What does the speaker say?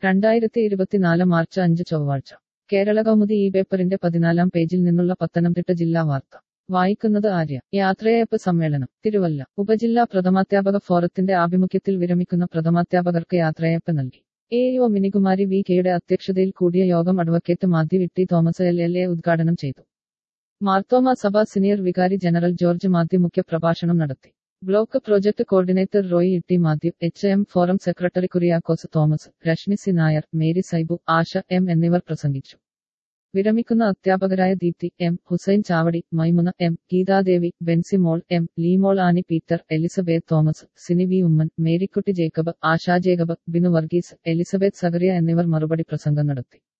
രണ്ടായിരത്തി ഇരുപത്തിനാല് മാർച്ച് അഞ്ച് ചൊവ്വാഴ്ച കേരള കൗമുദി ഈ പേപ്പറിന്റെ പതിനാലാം പേജിൽ നിന്നുള്ള പത്തനംതിട്ട ജില്ലാ വാർത്ത വായിക്കുന്നത് ആര്യ യാത്രയയപ്പ് സമ്മേളനം തിരുവല്ല ഉപജില്ലാ പ്രഥമാധ്യാപക ഫോറത്തിന്റെ ആഭിമുഖ്യത്തിൽ വിരമിക്കുന്ന പ്രഥമാധ്യാപകർക്ക് യാത്രയയപ്പ് നൽകി എ ഒ മിനികുമാരി വി കെയുടെ അധ്യക്ഷതയിൽ കൂടിയ യോഗം advocate Mathew Itty Thomas L L A ഉദ്ഘാടനം ചെയ്തു മാർത്തോമ സഭ സീനിയർ വികാരി ജനറൽ ജോർജ് മാത്യു മുഖ്യ പ്രഭാഷണം നടത്തി block project coordinator Roy Itty Mathew H M forum secretary Kuriakose Thomas Reshmi C Nair Mary Saibu Asha M എന്നിവർ പ്രസംഗിച്ചു വിരമിക്കുന്ന അധ്യാപകരായ Deepthi M Hussain Chavadi Maimuna M Geethadevi Benzy Mol M Leemol Annie Peter Elizabeth Thomas Sini V Oommen Marykutty Jacob Asha Jacob Binu Varghese Elizabeth Zacharia എന്നിവർ മറുപടി പ്രസംഗം നടത്തി